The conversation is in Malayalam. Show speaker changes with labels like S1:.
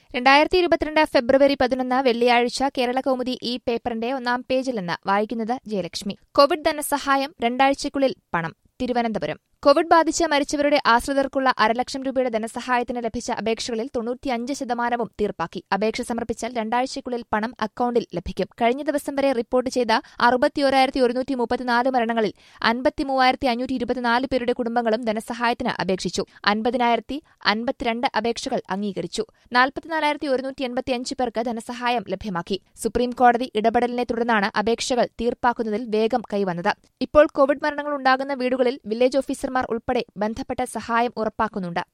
S1: രണ്ടായിരത്തി ഇരുപത്തിരണ്ട് ഫെബ്രുവരി പതിനൊന്ന് വെള്ളിയാഴ്ച കേരള കൗമുദി ഈ പേപ്പറിന്റെ ഒന്നാം പേജിൽ നിന്ന് വായിക്കുന്നത് ജയലക്ഷ്മി കോവിഡ് ധനസഹായം രണ്ടാഴ്ചയ്ക്കുള്ളിൽ പണം തിരുവനന്തപുരം കോവിഡ് ബാധിച്ച് മരിച്ചവരുടെ ആശ്രിതർക്കുള്ള അരലക്ഷം രൂപയുടെ ധനസഹായത്തിന് ലഭിച്ച അപേക്ഷകളിൽ തൊണ്ണൂറ്റിയഞ്ച് ശതമാനവും തീർപ്പാക്കി അപേക്ഷ സമർപ്പിച്ചാൽ രണ്ടാഴ്ചയ്ക്കുള്ളിൽ പണം അക്കൌണ്ടിൽ ലഭിക്കും കഴിഞ്ഞ ദിവസം വരെ റിപ്പോർട്ട് ചെയ്ത അറുപത്തിയോരായിരത്തി ഒരുന്നൂറ്റി മുപ്പത്തിനാല് മരണങ്ങളിൽ അൻപത്തിമൂവായിരത്തി അഞ്ഞൂറ്റി ഇരുപത്തിനാല് പേരുടെ കുടുംബങ്ങളും ധനസഹായത്തിന് അപേക്ഷിച്ചു അൻപതിനായിരത്തി അൻപത്തിരണ്ട് അപേക്ഷകൾ അംഗീകരിച്ചു നാൽപ്പത്തിനാലായിരത്തി ഒരുന്നൂറ്റി എൺപത്തിയഞ്ച് പേർക്ക് ധനസഹായം ലഭ്യമാക്കി സുപ്രീംകോടതി ഇടപെടലിനെ തുടർന്നാണ് അപേക്ഷകൾ തീർപ്പാക്കുന്നതിൽ വേഗം കൈവന്നത് ഇപ്പോൾ കോവിഡ് മരണങ്ങൾ ഉണ്ടാകുന്ന വീടുകളിൽ വില്ലേജ് ഓഫീസർമാർ ഉൾപ്പെടെ ബന്ധപ്പെട്ട സഹായം ഉറപ്പാക്കുന്നുണ്ട്